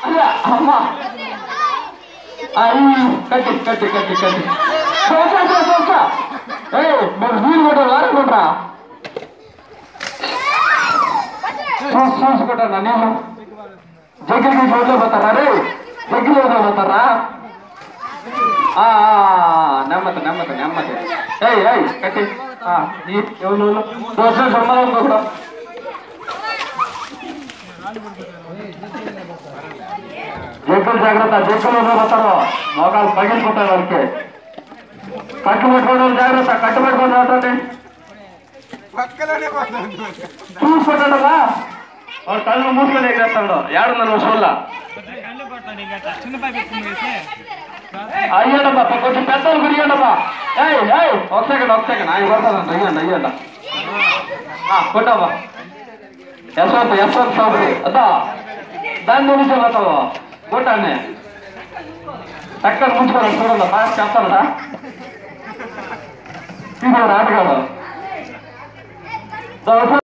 అయ్యా అమ్మ అయ్యి కట్టి కట్టి కట్టి కట్టి చూసా చూసా ఏ మీరు వీలు కూడా వాడుకుంటారా చూసి చూసుకుంటాను నేను జగ్గికి చోట్ల పోతారా రే జగ్గిలో పోతారా ఆ, ఆ, ఆ, నెమ్మది నెమ్మది నెమ్మది ఏయ్ ఏయ్ కట్టి ఆ, ఈ ఎవరు దోశ సమ్మలం కూడా జగ్గులు జాగ్రత్త జగ్గులు పోతారు మోకాలు పగిలిపోతాయి వారికి కట్టు పట్టుకోవడం వాళ్ళు జాగ్రత్త కట్టు పట్టుకొని రావటండి పక్కలోనే పోతుంది చూసుకుంటాడమ్మా వాడు కళ్ళు మూసుకొని ఎగిరేస్తాడు ఏడున్నారు వర్షంలో అయ్యండమ్మా కొంచెం పెద్దలు గురియండమ్మా ఏయ్ ఏయ్ ఒక సెకండ్ ఒక సెకండ్ ఆయన కొడతానండి అయ్యండి అయ్యండి కొట్టమ్మా యశ్వంత్ యశ్వంత్ చౌదరి అదా దాని నుంచి పోతావు కొట్టాన్ని చక్కగా ముంచుకోవాలి చూడండి బాగా చెప్తానడా ఇది ఆటగాడు